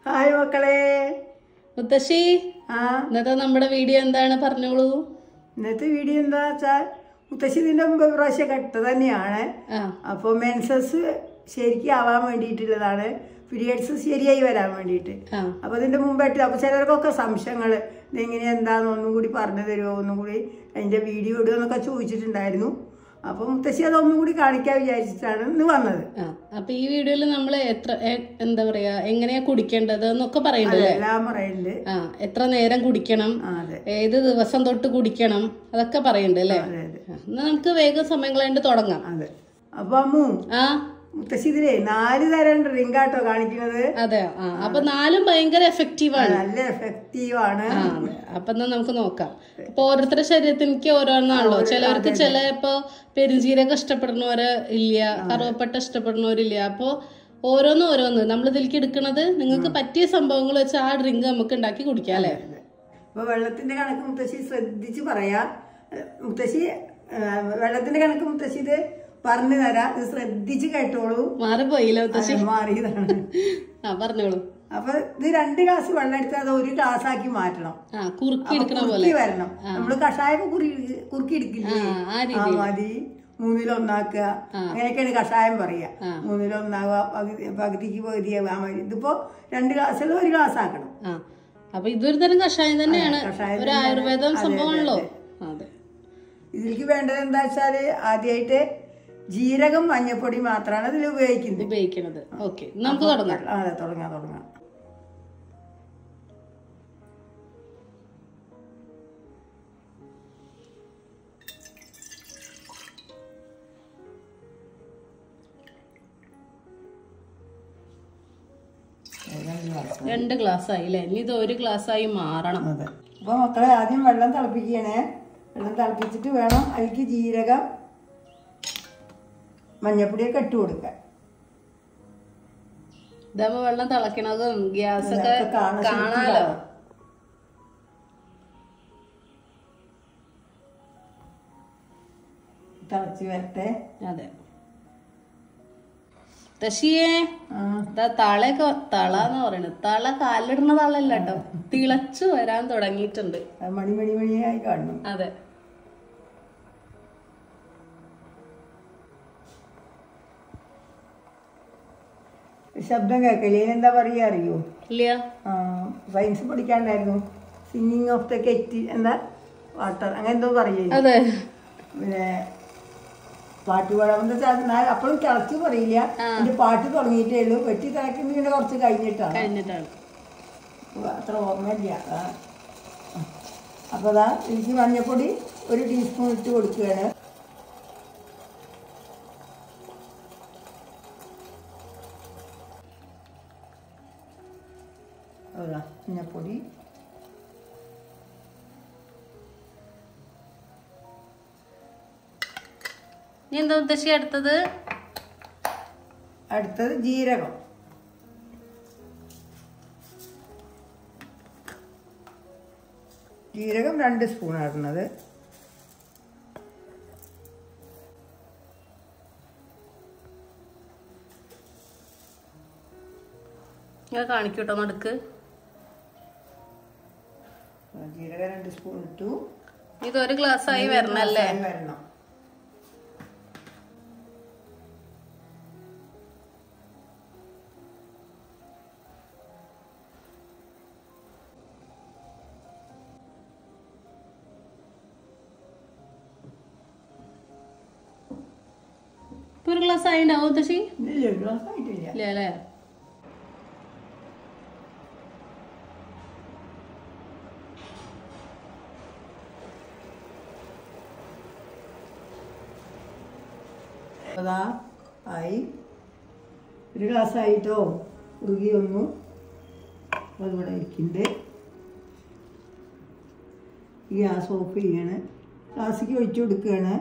Hi മക്കളെ മുത്തശ്ശി ആ ഇന്നത്തെ നമ്മുടെ വീഡിയോ എന്താണ് പറഞ്ഞോളൂ ഇന്നത്തെ വീഡിയോ എന്താ വെച്ചാൽ മുത്തശ്ശി ഇതിന്റെ മുമ്പ് പ്രാവശ്യം കെട്ട തന്നെയാണ് ആ അപ്പോൾ മെൻസസ് ശരിക്കും ആവാൻ വേണ്ടിയിട്ടുള്ളതാണ് പീരിയഡ്സ് ശരിയായി വരാൻ വേണ്ടിയിട്ട് ആ അപ്പോൾ അതിന്റെ മുമ്പായിട്ട് അപ്പോൾ ചിലർക്കൊക്കെ സംശയങ്ങൾ ഇതെങ്ങനെ എന്താന്ന് ഒന്നും കൂടി പറഞ്ഞു തരുമോ ഒന്നും കൂടി അതിന്റെ വീഡിയോ ഇടുക എന്നൊക്കെ ചോദിച്ചിട്ടുണ്ടായിരുന്നു അപ്പോൾ മുത്തശ്ശി അതൊന്നും കൂടി കാണിക്കാൻ വിചാരിച്ചിട്ടാണ് ഇന്ന് വന്നത് ആ അപ്പൊ ഈ വീഡിയോയിൽ നമ്മൾ എത്ര എ- എന്താ പറയാ എങ്ങനെയാ കുടിക്കേണ്ടത് എന്നൊക്കെ പറയണ്ടല്ലേ എല്ലാം പറയുന്നുണ്ട് ആ എത്ര നേരം കുടിക്കണം ആ അതെ ഏത് ദിവസം തൊട്ട് കുടിക്കണം അതൊക്കെ പറയണ്ട് അല്ലേ അതെ അതെ ആ, എന്നാ നമുക്ക് വേഗം സമയം കളയാണ്ട് തുടങ്ങാം അതെ അപ്പോൾ അമ്മു ആ മുത്തശ്ശി ഇതിലേ നാല് തരം ഡ്രിങ്ക് ആട്ടോ കാണിക്കുന്നത് അതെ ആ അപ്പൊ നാലും ഭയങ്കര എഫക്റ്റീവ് ആണ് നല്ല എഫക്റ്റീവ് ആണ് ആ അതെ അപ്പൊ എന്നാ നമുക്ക് നോക്കാം അപ്പൊ ഓരോരുത്തരുടെ ശരീരത്തിലേക്ക് ഓരോന്നാണല്ലോ ചിലവർക്ക് ചില ഇപ്പൊ പെരുംജീരകം ഇഷ്ടപ്പെടുന്നവര് ഇല്ല കറുവപ്പട്ട ഇഷ്ടപ്പെടുന്നവരില്ല അപ്പൊ ഓരോന്ന് ഓരോന്ന് നമ്മൾ ഇതിലേക്ക് എടുക്കുന്നത് നിങ്ങൾക്ക് പറ്റിയ സംഭവങ്ങൾ വെച്ച് ആ ഡ്രിങ്ക് നമുക്ക് ഉണ്ടാക്കി കുടിക്കാം അല്ലേ അപ്പൊ വെള്ളത്തിന്റെ കണക്ക് മുത്തശ്ശി ശ്രദ്ധിച്ച് പറയാ ഏഹ് മുത്തശ്ശി ഏഹ് വെള്ളത്തിന്റെ കണക്ക് മുത്തശ്ശി ഇത് പറഞ്ഞു തരാം ഇത് ശ്രദ്ധിച്ച് കേട്ടോളൂ മാറിപ്പോയില്ല മുത്തശ്ശി അത് മാറിയതാണ് ആ പറഞ്ഞോളൂ അപ്പൊ ഇത് രണ്ട് ഗ്ലാസ് വെള്ളം എടുത്ത് അത് ഒരു ഗ്ലാസ് ആക്കി മാറ്റണം ആ കുറുക്കി എടുക്കണ പോലെ കുറുക്കി വരണം നമ്മള് കഷായൊക്കെ കുറി കുറുക്കി എടുക്കില്ലേ ആ ആ ആ രീതി മതി മൂന്നിലൊന്നാക്കുക അങ്ങനെയൊക്കെയാണ് കഷായം പറയുക മൂന്നിലൊന്നാവുക പകുതി പകുതിക്ക് പകുതിയാവുക മതി ഇതിപ്പോ രണ്ട് ഗ്ലാസ്സിൽ ഒരു ഗ്ലാസ് ആക്കണം ആ അപ്പൊ ഇതൊരു തരം കഷായം തന്നെയാണ് കഷായം ഒരു ആയുർവേദം സംഭവമാണല്ലോ അതെ ഇതിലേക്ക് വേണ്ടത് എന്താ വെച്ചാല് ആദ്യമായിട്ട് ജീരകം മഞ്ഞപ്പൊടി മാത്രമാണ് ഇതിൽ ഉപയോഗിക്കുന്നത് ഉപയോഗിക്കണത് ഓക്കെ നമുക്ക് തുടങ്ങാം ആ, അതെ തുടങ്ങാം തുടങ്ങാം രണ്ട് ഗ്ലാസ് ആയി അല്ലേ ഇനി ഇത് ഒരു ഗ്ലാസ് ആയി മാറണം അതെ അപ്പൊ മക്കളെ ആദ്യം വെള്ളം തിളപ്പിക്കണേ വെള്ളം തിളപ്പിച്ചിട്ട് വേണം അതിലേക്ക് ജീരകം മഞ്ഞപ്പൊടിയൊക്കെ ഇട്ട് കൊടുക്കാൻ ഇതാകുമ്പോ വെള്ളം തിളക്കണതും ഗ്യാസ് ഒക്കെ അതൊക്കെ കാണാൻ ശരിക്കും കാണാലോ കാണാം. തിളച്ച് വരട്ടെ അതെ തശിയേ ആ ഇതാ തളയൊക്കെ തള എന്ന് പറയണത് തള കാലിടുന്ന തളല്ല കേട്ടോ തിളച്ചു വരാൻ തുടങ്ങിയിട്ടുണ്ട് അത് മണി മണി മണിയായി കാണണം അതെ ശബ്ദം കേൾക്കില്ലേ എന്താ പറയുക അറിയോ ഇല്ല സയൻസ് പഠിക്കാണ്ടായിരുന്നു സിംഗിങ് ഓഫ് ദ കെറ്റ് എന്താ വാട്ടർ അങ്ങനെ എന്തോ പറയേ അതെ പിന്നെ പാട്ട് പാടാൻ എന്താ വെച്ചാൽ അപ്പോഴും തിളച്ച് പറയില്ല എന്റെ പാട്ട് തുടങ്ങിയിട്ടേ ഉള്ളൂ വെട്ടി തിളക്കുന്നത് പിന്നെ കുറച്ച് കഴിഞ്ഞിട്ടാണ് കഴിഞ്ഞിട്ടാണ് അപ്പൊ അത്ര ഓർമ്മയില്ല അതാ. അപ്പൊ അതാ എനിക്ക് മഞ്ഞപ്പൊടി ഒരു ടീസ്പൂൺ ഇട്ട് കൊടുക്കുകയാണ് അതാ മഞ്ഞപ്പൊടി ഇനി എന്താ ഉദ്ദേശി അടുത്തത് അടുത്തത് ജീരകം ജീരകം രണ്ട് സ്പൂൺ ഇടുന്നത് ഞാൻ കാണിക്കൂട്ടോ നടുക്ക് ജീരകം രണ്ട് സ്പൂൺ ഇട്ടു ഇത് ഒരു ഗ്ലാസ് ആയി വരണല്ലേ ആയി വരണം ഇപ്പൊ ഒരു ഗ്ലാസ് ആയി ഉണ്ടാവും ഉദ്ദേശി ഇല്ല ഒരു ഗ്ലാസ് ആയിട്ടില്ല ഇല്ല അല്ലേ അതാ ആയി ഒരു ഗ്ലാസ് ആയിട്ടോ ഉറുകി വന്നു അപ്പോൾ ഇവിടെ ഇരിക്കുന്നുണ്ട് ഈ ഗ്യാസ് ഓഫ് ചെയ്യാണ് ഗ്ലാസ്സിക്ക് ഒഴിച്ചു കൊടുക്കുകയാണ്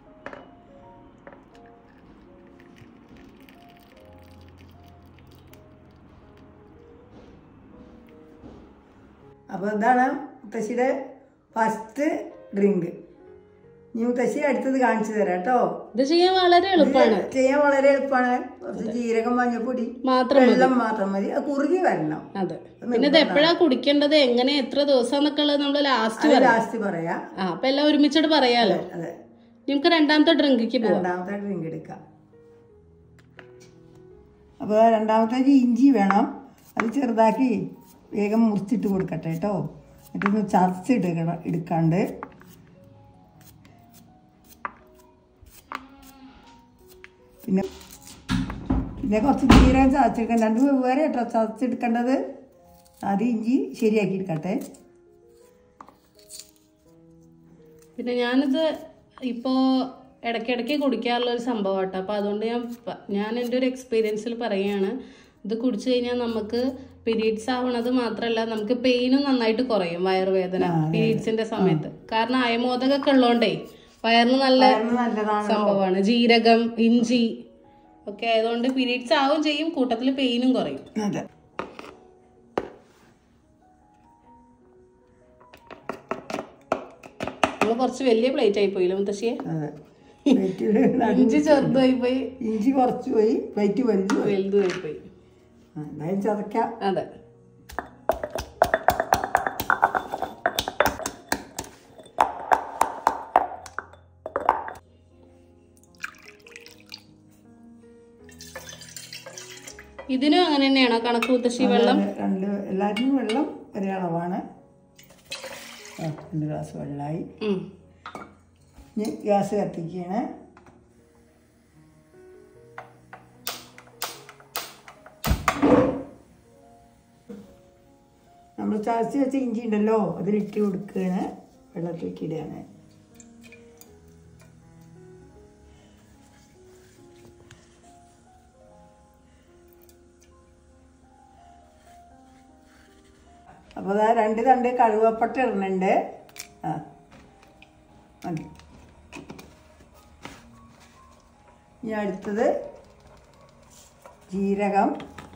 അപ്പോൾ ഇതാണ് മുത്തശ്ശിയുടെ ഫസ്റ്റ് ഡ്രിങ്ക് ഇനി മുത്തശ്ശി അടുത്തത് കാണിച്ചു തരാം കേട്ടോ ഇത് ചെയ്യാൻ വളരെ എളുപ്പമാണ് ചെയ്യാൻ വളരെ എളുപ്പമാണ് കുറച്ച് ജീരകം മഞ്ഞപ്പൊടി മാത്രം വെള്ളം മാത്രം മതി അത് കുറുകി വരണം അതെ പിന്നെ ഇത് എപ്പോഴാ കുടിക്കേണ്ടത് എങ്ങനെ എത്ര ദിവസം എന്നൊക്കെ ഉള്ളത് നമ്മൾ ലാസ്റ്റ് അത് പറയാം ലാസ്റ്റ് പറയാ ആ അപ്പൊ എല്ലാം ഒരുമിച്ചിട്ട് പറയാലോ അതെ നമുക്ക് രണ്ടാമത്തെ ഡ്രിങ്കിക്ക് പോവാം രണ്ടാമത്തെ ഡ്രിങ്ക് എടുക്കാം അപ്പോൾ രണ്ടാമത്തെ ഇഞ്ചി വേണം അത് ചെറുതാക്കി വേഗം മുറിച്ചിട്ട് കൊടുക്കട്ടെ കേട്ടോ എന്നിട്ടൊന്ന് ചതച്ചിടുക്കണം എടുക്കാണ്ട് പിന്നെ പിന്നെ കുറച്ച് ജീരകം ചതച്ചെടുക്കാം രണ്ട് വെവ്വേറെ കേട്ടോ ചതച്ചെടുക്കേണ്ടത് ആദ്യം ഇഞ്ചി ശരിയാക്കി എടുക്കട്ടെ പിന്നെ ഞാനിത് ഇപ്പോ ഇടയ്ക്കിടയ്ക്ക് കുടിക്കാറുള്ള ഒരു സംഭവം കേട്ടോ അപ്പൊ അതുകൊണ്ട് ഞാൻ പ- ഞാൻ എൻ്റെ ഒരു എക്സ്പീരിയൻസിൽ പറയുകയാണ് ഇത് കുടിച്ചു കഴിഞ്ഞാൽ നമുക്ക് പീരീഡ്സ് ആവണത് മാത്രമല്ല നമുക്ക് പെയിനും നന്നായിട്ട് കുറയും വയറുവേദന പീരീഡ്സിന്റെ സമയത്ത് കാരണം അയമോദകൊക്കെ ഉള്ളോണ്ടേ വയറിന് നല്ല വയറിന് നല്ലതാണ് സംഭവമാണ് ജീരകം ഇഞ്ചി ഒക്കെ ആയതുകൊണ്ട് പീരീഡ്സ് ആവും ചെയ്യും കൂട്ടത്തിൽ പെയിനും കുറയും അതെ നമ്മൾ കുറച്ച് വലിയ പ്ലേറ്റ് ആയി പോയില്ല മുത്തശ്ശിയെ അതെ പ്ലേറ്റിൽ ഇഞ്ചി ചെറുതായി പോയി ഇഞ്ചി കുറച്ച് പോയി പ്ലേറ്റ് വലുത് പോയി വലുതുമായി പോയി ആ, എന്തായാലും ചതക്കാം അതെ ഇതിനും അങ്ങനെ തന്നെയാണോ കണക്ക് മുത്തശ്ശി വെള്ളം രണ്ട് എല്ലാറ്റിനും വെള്ളം ഒരേ അളവാണ് ആ, രണ്ട് ഗ്ലാസ് വെള്ളമായി ഉം. ഇനി ഗ്യാസ് കത്തിക്കുകയാണ് നമ്മൾ ചതച്ച് വെച്ച ഇഞ്ചി ഉണ്ടല്ലോ അതിലിട്ട് കൊടുക്കുകയാണ് വെള്ളത്തിലേക്ക് ഇടുകയാണ് അപ്പോൾ അതാ രണ്ട് തണ്ട് കഴുവപ്പട്ട ഇടുന്നുണ്ട് ആ മതി ഇനി അടുത്തത് ജീരകം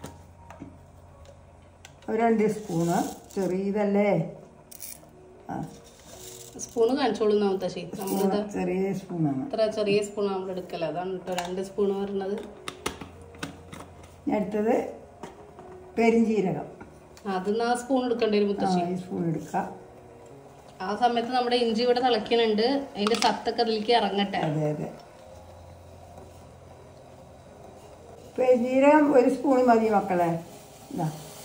ഒരു രണ്ട് സ്പൂണ് ചെറിയതല്ലേ ആ സ്പൂണ് കാണിച്ചോളൂ എന്നാ മുത്തശ്ശി നമ്മളിത് ചെറിയ സ്പൂണാണ് ഇത്ര ചെറിയ സ്പൂൺ നമ്മൾ എടുക്കല അതാണ് കേട്ടോ രണ്ട് സ്പൂൺ പറഞ്ഞത് ഇനി അടുത്തത് പെരിഞ്ജീരകം അതിന്ന് ആ സ്പൂൺ എടുക്കേണ്ടി വരും ആ മുത്തശ്ശി ഈ സ്പൂൺ എടുക്കാം ആ സമയത്ത് നമ്മുടെ ഇഞ്ചി ഇവിടെ തിളയ്ക്കുന്നുണ്ട് അതിന്റെ സത്തൊക്കെ അതിലേക്ക് ഇറങ്ങട്ടെ അതെ അതെ പെരിഞ്ജീരകം ഒരു സ്പൂൺ മതി മക്കളെ ഇതാ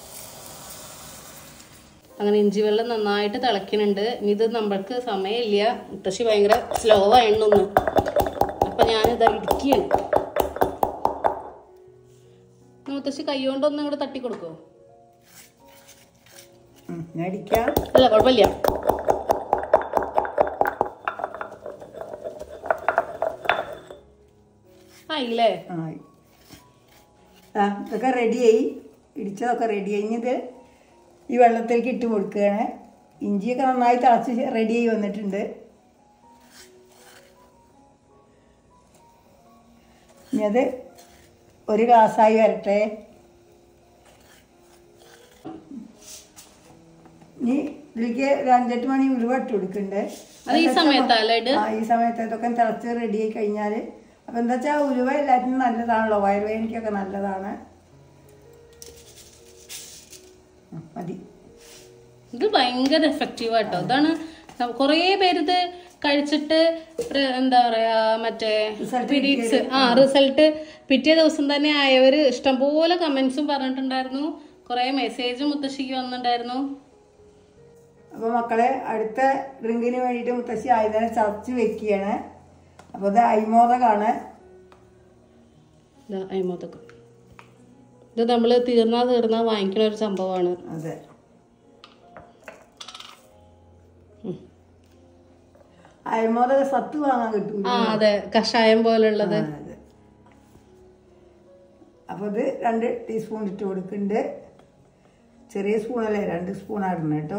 അങ്ങനെ ഇഞ്ചി വെള്ളം നന്നായിട്ട് തിളയ്ക്കുന്നുണ്ട് ഇനി ഇത് നമ്മൾക്ക് സമയമില്ല മുത്തശ്ശി ഭയങ്കര സ്ലോ ആയിട്ടൊന്ന് അപ്പൊ ഞാനിതാ ഇടിക്കുകയാണ് മുത്തശ്ശി കൈ കൊണ്ടൊന്നും ഇങ്ങോട്ട് തട്ടി കൊടുക്കോ ഉം, ഞാൻ അടിക്കാം അല്ല കുഴപ്പമില്ല ആയില്ലേ ആയി ആ ഇതൊക്കെ റെഡിയായി ഇടിച്ചതൊക്കെ റെഡിയായി ഇനി ഇത് ഈ വെള്ളത്തിലേക്ക് ഇട്ട് കൊടുക്കുകയാണ് ഇഞ്ചിയൊക്കെ നന്നായി തിളച്ച് റെഡിയായി വന്നിട്ടുണ്ട് ഇനി അത് ഒരു ഗ്ലാസ്സായി വരട്ടെ ഇനി ഇതിലേക്ക് ഒരു അഞ്ചെട്ട് മണി ഉലുവ ഇട്ട് കൊടുക്കുന്നുണ്ട് അത് ഈ സമയത്തല്ലേ ഇട് ആ ഈ സമയത്ത് ഇതൊക്കെ തിളച്ച് റെഡിയായി കഴിഞ്ഞാൽ അപ്പം എന്താ വെച്ചാൽ ഉലുവ എല്ലാത്തിനും നല്ലതാണല്ലോ വയറുവേദനയ്ക്കൊക്കെ നല്ലതാണ് ആ, മതി ഇത് ഭയങ്കര എഫക്റ്റീവ് ആട്ടോ ഇതാണ് കുറേ പേര് ഇത് കഴിച്ചിട്ട് പ്ര- എന്താ പറയാ മറ്റേ Result പീരീഡ്സ് ആ റിസൾട്ട് പിറ്റേ ദിവസം തന്നെ ആയവര് ഇഷ്ടംപോലെ കമന്റ്സും പറഞ്ഞിട്ടുണ്ടായിരുന്നു കുറേ മെസ്സേജും മുത്തശ്ശിക്ക് വന്നിട്ടുണ്ടായിരുന്നു അപ്പോൾ മക്കളെ അടുത്ത ഡ്രിങ്കിന് വേണ്ടിയിട്ട് മുത്തശ്ശി ആയുധനെ ചതച്ച് വെക്കുകയാണ് അപ്പോൾ ഇത് അയ്മോദകാണ് ഇതാ അയ്മോദകം ഇത് നമ്മൾ തീർന്നാ തീർന്നാ വാങ്ങിക്കുന്ന ഒരു സംഭവമാണ് അതെ അയ്മോദക സത്ത് വാങ്ങാൻ കിട്ടൂല ആ അതെ കഷായം പോലുള്ളത് ആ, അതെ അപ്പോൾ ഇത് രണ്ട് ടീസ്പൂൺ ഇട്ട് കൊടുക്കുന്നുണ്ട് ചെറിയ സ്പൂണല്ലേ രണ്ട് സ്പൂൺ ഇടണം കേട്ടോ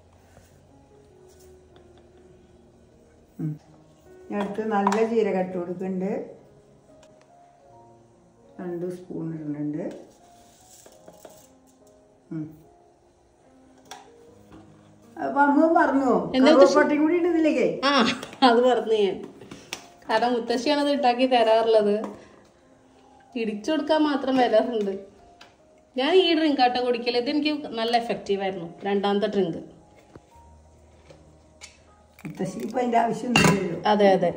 ഉം. ഇനി അടുത്ത് നല്ല ജീരകം ഇട്ട് കൊടുക്കുന്നുണ്ട് രണ്ട് സ്പൂൺ ഇടുന്നുണ്ട് ഉം. അപ്പൊ അമ്മ പറഞ്ഞു കറുവപ്പട്ടയും കൂടി ഇടുന്നില്ലേ ആ അത് പറഞ്ഞു ഞാൻ കാരണം മുത്തശ്ശിയാണ് ഇത് ഉണ്ടാക്കി തരാറുള്ളത് ഇടിച്ചു കൊടുക്കാൻ മാത്രം വരാറുണ്ട് ഞാൻ ഈ ഡ്രിങ്ക് ആട്ടോ കുടിക്കല് ഇത് എനിക്ക് നല്ല എഫക്റ്റീവ് ആയിരുന്നു രണ്ടാമത്തെ ഡ്രിങ്ക് മുത്തശ്ശി ഇപ്പൊ അതിന്റെ ആവശ്യമൊന്നുമില്ലല്ലോ അതെ അതെ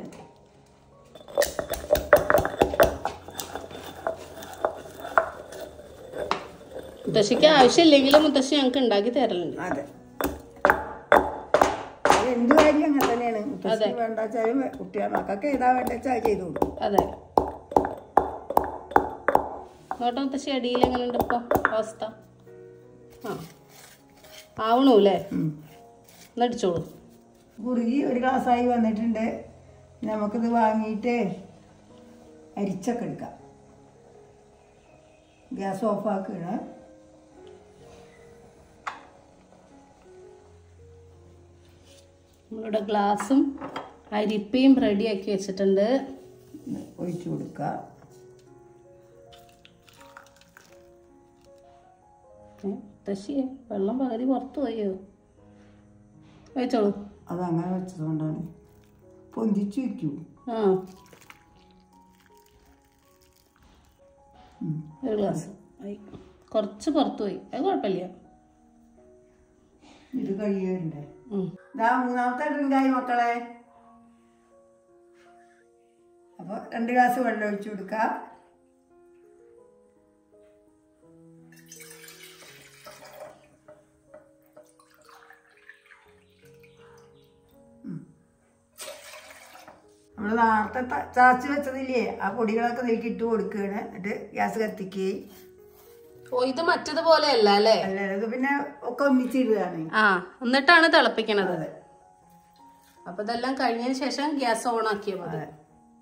മുത്തശ്ശിക്ക് ആവശ്യമില്ലെങ്കിലും മുത്തശ്ശി ഞങ്ങൾക്ക് ഉണ്ടാക്കി തരലുണ്ട് അതെ അത് എന്ത് കാര്യം അങ്ങനെ തന്നെയാണ് മുത്തശ്ശി വേണ്ട വെച്ചാലും കുട്ടികൾ മക്കൾക്ക് ഏതാ വേണ്ട വെച്ചാൽ അത് ചെയ്തു കൊടുക്കും അതെ നോട്ടോ മുത്തശ്ശി അടിയിൽ എങ്ങനെയുണ്ട് ഇപ്പൊ അവസ്ഥ ആ ആവണു അല്ലേ ഉം. എന്നടിച്ചോളൂ കുറുകി ഒരു ഗ്ലാസ്സായി വന്നിട്ടുണ്ട് നമുക്കിത് വാങ്ങിയിട്ട് അരിച്ചൊക്കെ എടുക്കാം ഗ്യാസ് ഓഫാക്കുകയാണ് നമ്മളുടെ ഗ്ലാസും അരിപ്പയും റെഡിയാക്കി വെച്ചിട്ടുണ്ട് ഇത് ഒഴിച്ചു കൊടുക്കുക ഏ, മുത്തശ്ശി വെള്ളം പകുതി പുറത്ത് പോയോ വെച്ചോളൂ അതങ്ങനെ വെച്ചതുകൊണ്ടാണ് പൊന്തിച്ചു വയ്ക്കൂ ആ ഒരു ഗ്ലാസ് ആയി കുറച്ച് പുറത്ത് പോയി അത് കുഴപ്പമില്ല ഇത് കഴിയുന്നുണ്ട് ഉം. ഇതാ മൂന്നാമത്തെ ഡ്രിങ്കായി മക്കളെ അപ്പോൾ രണ്ട് ഗ്ലാസ് വെള്ളം ഒഴിച്ചു കൊടുക്കുക നമ്മൾ നേരത്തെ ത- ചാച്ചി വെച്ചതില്ലേ ആ പൊടികളൊക്കെ ഇതിലേക്ക് ഇട്ട് കൊടുക്കുകയാണ് എന്നിട്ട് ഗ്യാസ് കത്തിക്കുകയും ഓ ഇത് മറ്റതുപോലെ അല്ല അല്ലേ അല്ല ഇത് പിന്നെ ഒക്കെ ഒന്നിച്ചിടുകയാണ് ആ എന്നിട്ടാണ് തിളപ്പിക്കണത് അതെ അപ്പൊ ഇതെല്ലാം കഴിഞ്ഞതിന് ശേഷം ഗ്യാസ് ഓൺ ആക്കിയാൽ മതി അതെ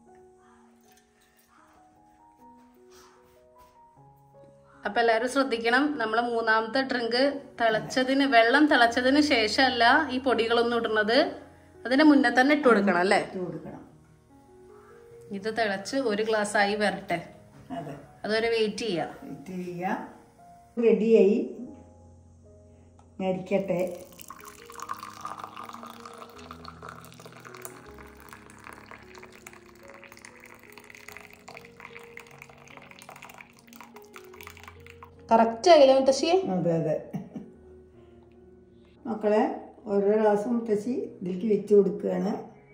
അപ്പൊ എല്ലാവരും ശ്രദ്ധിക്കണം നമ്മളെ മൂന്നാമത്തെ ഡ്രിങ്ക് തിളച്ചതിന് വെള്ളം തിളച്ചതിന് ശേഷമല്ല ഈ പൊടികളൊന്നും ഇടുന്നത് അതിന്റെ മുന്നേ തന്നെ ഇട്ട് കൊടുക്കണം അല്ലേ ഇട്ട് കൊടുക്കണം ഇത് തിളച്ച് ഒരു ഗ്ലാസ് ആയി വരട്ടെ അതെ അതുവരെ വെയിറ്റ് ചെയ്യാം ഇട്ട് ചെയ്യുക റെഡിയായി ഞരിക്കട്ടെ കറക്റ്റ് ആയില്ല മുത്തശ്ശിയെ അതെ അതെ മക്കളെ ഓരോ ഗ്ലാസ് മുത്തശ്ശി ഇതിലേക്ക് വെച്ച് കൊടുക്കുകയാണ്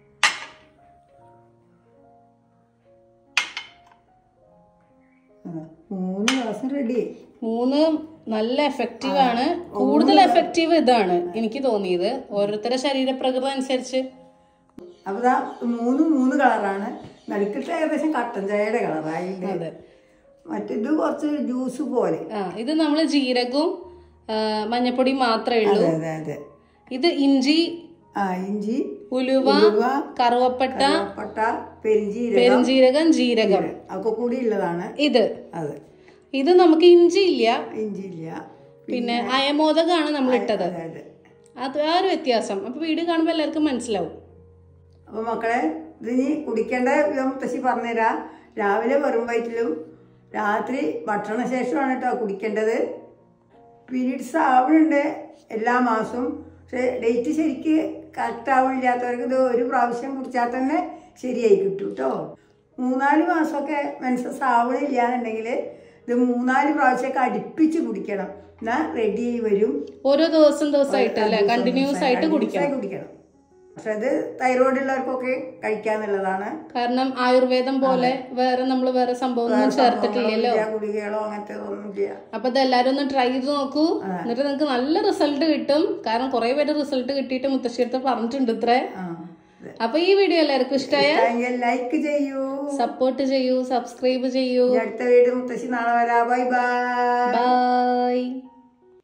അതാ, മൂന്ന് ഗ്ലാസ് റെഡിയായി മൂന്ന് നല്ല എഫക്റ്റീവ് ആണ് കൂടുതൽ എഫക്റ്റീവ് ഇതാണ് എനിക്ക് തോന്നിയത് ഓരോരുത്തരുടെ ശരീരപ്രകൃതം അനുസരിച്ച് അപ്പോൾ ഇതാ മൂന്ന് മൂന്ന് കളറാണ് നടുക്കിട്ട് ഏകദേശം കട്ടൻ ചായയുടെ കളറായിട്ടുണ്ട് അതെ മറ്റേത് കുറച്ച് ജ്യൂസ് പോലെ ആ ഇത് നമ്മൾ ജീരകവും ആ, മഞ്ഞപ്പൊടിയും മാത്രമേ ഉള്ളൂ അതെ അതെ അതെ ഇത് ഇഞ്ചി ആ ഇഞ്ചി ഉലുവ ഉലുവ കറുവപ്പട്ട പട്ട പെരിഞ്ചീരകം പെരുംജീരകം ജീരകം ഒക്കെ കൂടി ഉള്ളതാണ് ഇത് അതെ ഇത് നമുക്ക് ഇഞ്ചി ഇല്ല ഇഞ്ചി ഇല്ല പിന്നെ അയമോദകമാണ് നമ്മൾ ഇട്ടത് അതെ അതെ അത് ആ ഒരു വ്യത്യാസം അപ്പൊ വീഡിയോ കാണുമ്പോൾ എല്ലാവർക്കും മനസ്സിലാവും അപ്പോൾ മക്കളെ ഇത് ഇനി കുടിക്കേണ്ട വിധം മുത്തശ്ശി പറഞ്ഞുതരാം രാവിലെ വെറും വയറ്റിലും രാത്രി ഭക്ഷണ ശേഷമാണ് കേട്ടോ കുടിക്കേണ്ടത് പീരീഡ്സ് ആവുന്നുണ്ട് എല്ലാ മാസവും പക്ഷെ ഡേറ്റ് ശരിക്ക് കറക്റ്റ് ആവില്ലാത്തവർക്ക് ഇത് ഒരു പ്രാവശ്യം കുടിച്ചാൽ തന്നെ ശരിയായി കിട്ടും കേട്ടോ മൂന്നാല് മാസമൊക്കെ മെൻസസ് ആവണില്ല എന്നുണ്ടെങ്കിൽ ഇത് മൂന്നാല് പ്രാവശ്യമൊക്കെ അടുപ്പിച്ച് കുടിക്കണം എന്നാൽ റെഡി ആയി വരും ഓരോ ദിവസം ദിവസമായിട്ട് അല്ലെ കണ്ടിന്യൂസ് ആയിട്ട് കുടിക്കണം ദിവസമായി കുടിക്കണം പക്ഷെ അത് തൈറോയ്ഡ് ഉള്ളവർക്കൊക്കെ കഴിക്കാന്നുള്ളതാണ് കാരണം ആയുർവേദം പോലെ വേറെ നമ്മൾ വേറെ സംഭവം ഒന്നും ചേർത്തിട്ടില്ലല്ലോ ഇല്ല, ഗുളികകളോ അങ്ങനത്തെ ഒന്നുമില്ല അപ്പൊ ഇത് എല്ലാരും ഒന്ന് ട്രൈ ചെയ്ത് നോക്കൂ എന്നിട്ട് നിങ്ങൾക്ക് നല്ല റിസൾട്ട് കിട്ടും കാരണം കുറെ പേര് റിസൾട്ട് കിട്ടിയിട്ട് മുത്തശ്ശിയടുത്ത് പറഞ്ഞിട്ടുണ്ട് ഇത്രേ ആ അതെ. അപ്പൊ ഈ വീഡിയോ എല്ലാവർക്കും ഇഷ്ടമായ ഇഷ്ടമെങ്കിൽ ലൈക്ക് ചെയ്യൂ സപ്പോർട്ട് ചെയ്യൂ സബ്സ്ക്രൈബ് ചെയ്യൂ ഇനി അടുത്ത വീട് മുത്തശ്ശി നാളെ വരാം ബൈ ബൈ ബൈ